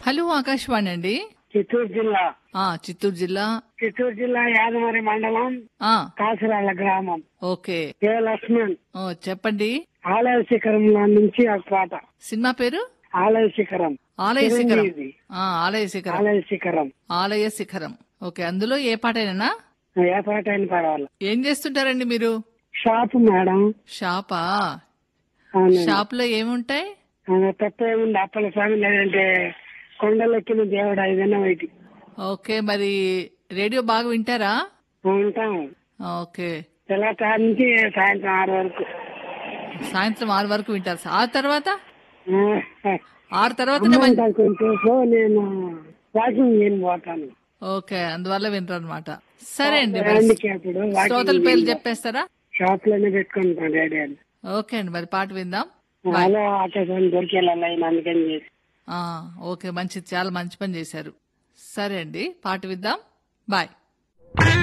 Hello Akashvani అండి చిత్తూరు జిల్లా ఆ చిత్తూరు జిల్లా చిత్తూరు జిల్లా యాదమరి మండలం ఆ కాసురాల గ్రామం ఓకే ఏ లక్ష్మణ్ ఓ చెప్పండి ఆలయ శిఖరంలో నుంచి ఆ పాట సినిమా పేరు ఆలయ శిఖరం ఆలయ శిఖరం చిరంజీవి. ఆ ఆలయ శిఖరం ఆలయ శిఖరం ఆలయ శిఖరం ఓకే అందులో ఏ పాటైనా ఏ పాట అయినా పర్వాలేదు ఏం చేస్తుంటారండి మీరు షాప్ మేడం షాపా అవునండి. షాప్ లో ఏముంటాయి ఆ, తప్ప ఏముంది అప్పల స్వామి లేదంటే కొండలెక్కిన దేవుడు ఏదైనా వైటి ఓకే మరి రేడియో బాగా వింటారా ఉంటాం ఓకే తెల్లవారు నుంచి సాయంత్రం ఆరు వరకు సాయంత్రం ఆరు వరకు వింటారు ఆ తర్వాత ఆ, ఆరు తర్వాత అమ్మంతా కొంచెం సో నేను వాకింగ్ నేను పోతాను ఓకే అందువల్ల వినరు అనమాట సరే అండి మరి హ్యాండిక్యాప్డ్ శ్రోతల వాకింగ్ పేర్లు చెప్పేస్తారా షాప్ లోనే పెట్టుకుంటాను రేడియోని ఓకే అండి మరి పాట విందాం హలో ఆకాశం దొరికేలా అందుకని చేసి ఆ, ఓకే మంచిది చాలా మంచి పని చేశారు సరే అండి పాట విద్దాం బాయ్